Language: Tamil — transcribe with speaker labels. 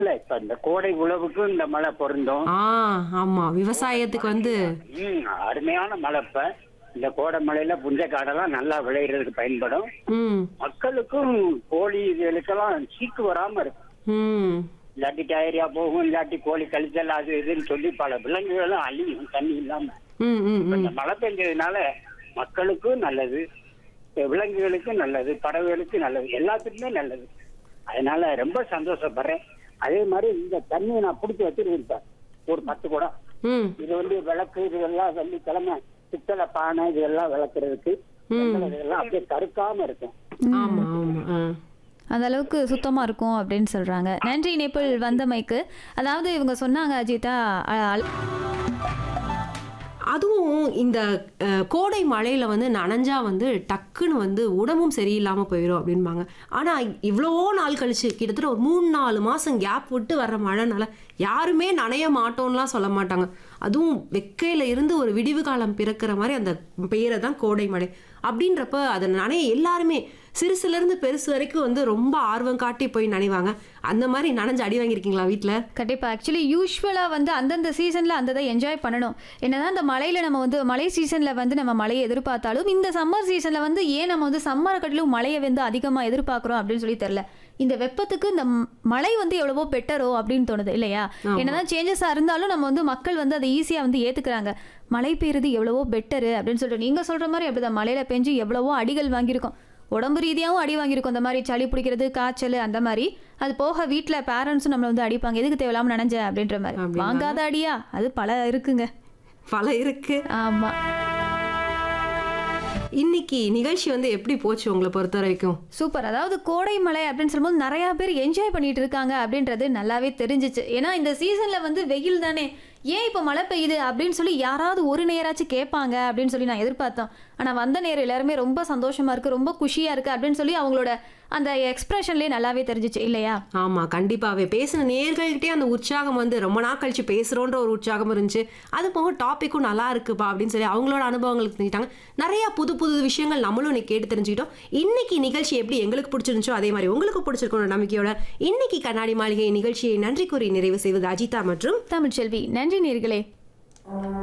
Speaker 1: இல்ல இப்ப இந்த கோடை உழவுக்கும் இந்த மழை பொருந்தும்
Speaker 2: ஆ ஆமா விவசாயத்துக்கு வந்து
Speaker 1: ம், அருமையான மழை இப்ப இந்த கோடை மழையில புஞ்ச காடெல்லாம் நல்லா விளையிறதுக்கு பயன்படும்
Speaker 2: ம்
Speaker 1: மக்களுக்கும் கோழி இதுகளுக்கெல்லாம் சீக்கு வராம இருக்கும்
Speaker 2: ம்
Speaker 1: இல்லாட்டி டயரியா போகும் இல்லாட்டி கோழி கழிச்சல் அது இதுன்னு சொல்லி பல விலங்குகளும் அழியும் தண்ணி இல்லாம
Speaker 2: ம் ம்
Speaker 1: இப்ப
Speaker 2: ம்
Speaker 1: இந்த மழை பெஞ்சதுனால மக்களுக்கும் நல்லது விலங்குகளுக்கும் நல்லது பறவைகளுக்கு நல்லது எல்லாத்துக்குமே நல்லது அதனால ரொம்ப சந்தோஷப்படுறேன் அதே மாதிரி இந்த தண்ணியை நான் பிடிச்சி வச்சிருக்கேன் ஒரு பத்து குடம்
Speaker 2: ம்
Speaker 1: இது வந்து விளக்கு இதெல்லாம் வெள்ளிக்கிழமை பித்தளை பானை இதெல்லாம் விளக்குறதுக்கு இதெல்லாம் அப்படியே கருக்காம இருக்கும்
Speaker 2: ஆமா ஆமா ஆ
Speaker 3: அந்த அளவுக்கு சுத்தமா இருக்கும் அப்படின்னு சொல்றாங்க நன்றி நேபிள் வந்தமைக்கு அதாவது இவங்க சொன்னாங்க அஜிதா அ- அல்-
Speaker 2: அதுவும் இந்த அஹ், கோடை மழையில வந்து நனைஞ்சா வந்து டக்குன்னு வந்து உடம்பும் சரியில்லாம போயிடும் அப்படின்பாங்க ஆனா இவ்வளவோ நாள் கழிச்சு கிட்டத்தட்ட ஒரு மூணு நாலு மாசம் கேப் விட்டு வர்ற மழைனால யாருமே நனைய மாட்டோம்லாம் சொல்ல மாட்டாங்க அதுவும் வெக்கையில இருந்து ஒரு விடிவு காலம் பிறக்கிற மாதிரி அந்த பெயரை தான் கோடை மழை அப்படின்றப்ப அதை நனைய எல்லாருமே சிறுசுல இருந்து பெருசு வரைக்கும் வந்து ரொம்ப ஆர்வம் காட்டி போய் நனைவாங்க அந்த மாதிரி நனைஞ்சு அடி வாங்கியிருக்கீங்களா வீட்ல
Speaker 3: கண்டிப்பா ஆக்சுவலி யூஸ்வலா வந்து அந்தந்த சீசன்ல அந்த இதை என்ஜாய் பண்ணணும் என்னதான் இந்த மழையில நம்ம வந்து மழை சீசன்ல வந்து நம்ம மழையை எதிர்பார்த்தாலும் இந்த சம்மர் சீசன்ல வந்து ஏன் நம்ம வந்து சம்மர் கட்டிலும் மழையை வந்து அதிகமா எதிர்பார்க்கிறோம் அப்படின்னு சொல்லி தெரியல இந்த வெப்பத்துக்கு இந்த ம- மழை வந்து எவ்வளவோ பெட்டரோ அப்படின்னு தோணுது இல்லையா என்னதான் சேஞ்சஸா இருந்தாலும் நம்ம வந்து மக்கள் வந்து அதை ஈஸியா வந்து ஏத்துக்கிறாங்க மழை பெய்யுறது எவ்வளவோ பெட்டரு அப்படின்னு சொல்லிட்டு நீங்க சொல்ற மாதிரி அப்படிதான் மழையில பெஞ்சு எவ்வளவோ அடிகள் வாங்கியிருக்கோம் உடம்பு ரீதியாகவும் அடி வாங்கியிருக்கோம் இந்த மாதிரி சளி பிடிக்கிறது காய்ச்சல் அந்த மாதிரி அது போக வீட்டில் பேரண்ட்ஸும் நம்மளை வந்து அடிப்பாங்க எதுக்கு தேவையில்லாம நனைஞ்ச அப்படின்ற மாதிரி
Speaker 2: அப்படிங்களா?
Speaker 3: வாங்காத அடியா அது பல இருக்குங்க
Speaker 2: பல இருக்கு
Speaker 3: ஆமா
Speaker 2: இன்னைக்கு நிகழ்ச்சி வந்து எப்படி போச்சு உங்களை பொறுத்த வரைக்கும்
Speaker 3: சூப்பர் அதாவது கோடை மழை அப்படின்னு சொல்லும்போது நிறைய பேர் என்ஜாய் பண்ணிட்டு இருக்காங்க அப்படின்றது நல்லாவே தெரிஞ்சிச்சு ஏன்னா இந்த சீசன்ல வந்து வெயில் தானே ஏன் இப்போ மழை பெய்யுது அப்படின்னு சொல்லி யாராவது ஒரு நேராச்சும் கேட்பாங்க அப்படின்னு சொல்லி நான் எதிர்பார்த்தோம் ஆனால் வந்த நேரம் எல்லாருமே ரொம்ப சந்தோஷமா இருக்கு ரொம்ப குஷியா இருக்கு அப்படின்னு சொல்லி அவங்களோட அந்த எக்ஸ்பிரஷன்லேயே நல்லாவே தெரிஞ்சிச்சு இல்லையா
Speaker 2: ஆமா கண்டிப்பாவே பேசின நேர்கள்கிட்டே அந்த உற்சாகம் வந்து ரொம்ப நாள் கழிச்சு பேசுறோன்ற ஒரு உற்சாகம் இருந்துச்சு அது போக டாபிக்கும் நல்லா இருக்குப்பா அப்படின்னு சொல்லி அவங்களோட அனுபவங்களுக்கு தெரிஞ்சிட்டாங்க நிறைய புது புது விஷயங்கள் நம்மளும் இன்னைக்கு கேட்டு தெரிஞ்சுக்கிட்டோம் இன்னைக்கு நிகழ்ச்சி எப்படி எங்களுக்கு பிடிச்சிருந்துச்சோ அதே மாதிரி உங்களுக்கு பிடிச்சிருக்கணும் நம்பிக்கையோட இன்னைக்கு கண்ணாடி மாளிகை நிகழ்ச்சியை நன்றி கூறி நிறைவு செய்வது அஜிதா மற்றும்
Speaker 3: தமிழ்ச்செல்வி நன்றி நேர்களே